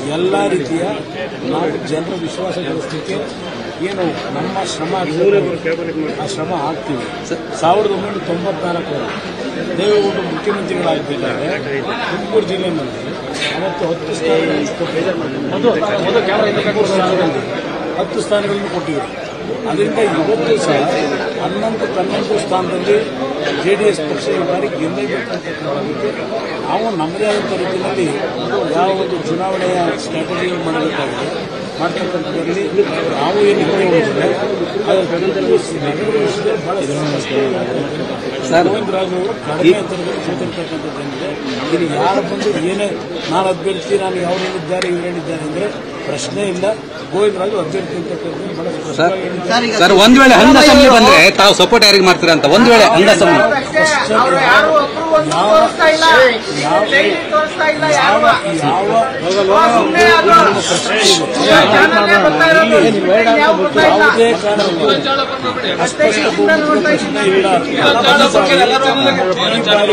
ಎಲ್ಲ ರೀತಿಯ ನಾವು ಜನರ ವಿಶ್ವಾಸ ಗಳಿಸಲಿಕ್ಕೆ ಏನು ನಮ್ಮ ಶ್ರಮ ಆಗ್ತದೆ, ಆ ಶ್ರಮ ಹಾಕ್ತೀವಿ ಸಾವಿರದ ಒಂಬೈನೂರ ತೊಂಬತ್ನಾಲ್ಕರಲ್ಲಿ ದೇವೇಗೌಡರು ಮುಖ್ಯಮಂತ್ರಿಗಳಾಗಬೇಕಾದ್ರೆ ತುಮಕೂರು ಜಿಲ್ಲೆಯಲ್ಲಿ ಅವತ್ತು ಹತ್ತು ಸ್ಥಾನಗಳನ್ನು ಕೊಟ್ಟಿದ್ದಾರೆ ತುಮಕೂರು ಸ್ಥಾನದಲ್ಲಿ ಹತ್ತು ಸ್ಥಾನಗಳನ್ನು ಕೊಟ್ಟಿದ್ದಾರೆ ಅದರಿಂದ ಇವತ್ತು ಸಹ ಹನ್ನೊಂದು ಹನ್ನೊಂದು ಸ್ಥಾನದಲ್ಲಿ ಜೆ ಡಿ ಎಸ್ ಪಕ್ಷ ಈ ಬಾರಿ ಗೆಲ್ಲಬೇಕಂತಕ್ಕಂಥದ್ದಕ್ಕೆ ನಾವು ನಮ್ಮದೇ ಆದಂಥ ರೀತಿಯಲ್ಲಿ ಯಾವ ಒಂದು ಚುನಾವಣೆಯ ಸ್ಟ್ರಾಟಜಿಗಳು ಮಾಡಬೇಕಾಗಿದೆ ಮಾಡ್ತಕ್ಕಂಥದ್ರಲ್ಲಿ ನಾವು ಏನು ಇಟ್ಕೊಂಡಿದ್ದೇವೆ ಅದರ ನಗರದ ವಿಷಯದಲ್ಲಿ ಬಹಳ ಸರ್, ಗೋವಿಂದ ರಾಜು ಅವರು ಕಡಿಮೆ ಅಂತರದಲ್ಲಿ ಸೋತಿರ್ತಕ್ಕಂಥದ್ದೇನಿದೆ ಇಲ್ಲಿ ಯಾರು ಬಂದು ಏನೇ ನಾನು ಅಭ್ಯರ್ಥಿ ನಾನು ಯಾರು ಹೇಳಿದ್ದಾರೆ ಇವ್ರು ಹೇಳಿದ್ದಾರೆ ಅಂದ್ರೆ ಪ್ರಶ್ನೆ ಇಲ್ಲ ಗೋವಿಂದ ರಾಜು ಅಭ್ಯರ್ಥಿ ಅಂತಕ್ಕಂಥದ್ದು ಬಹಳ ಸರ್ ಸ್ಪಷ್ಟವಾಗಿ ಹೇಳಿದ್ದಾರೆ. ಸರ್ ಒಂದ್ ವೇಳೆ ಹಂಗ ಅಸೆಂಬ್ಲಿ ಬಂದ್ರೆ ತಾವು ಸಪೋರ್ಟ್ ಯಾರಿಗೆ ಮಾಡ್ತೀರಾ ಅಂತ ಒಂದ್ ವೇಳೆ ಹಂಗ ಅಸೆಂಬ್ಲಿ ಅವ್ರು ಯಾರು ಒಬ್ರು ಒಂದು ತೋರಿಸ್ತಾ ಇಲ್ಲ ಡೈಲಿ ತೋರಿಸ್ತಾ ಇಲ್ಲ ಯಾರು ಯಾವ ಸುಮ್ನೆ ಅದು ಚಾನಲ್ನೇ ಬರ್ತಾ ಇರೋದು ಇನ್ಯಾವ ಬರ್ತಾ ಇಲ್ಲ ಯಾವುದೇ ಕಾರಣಕ್ಕೂ ಅಸ್ಪಷ್ಟ ಬಹುಮತದ ಪ್ರಶ್ನೆ ಇಲ್ಲ ಈ ಬಾರಿ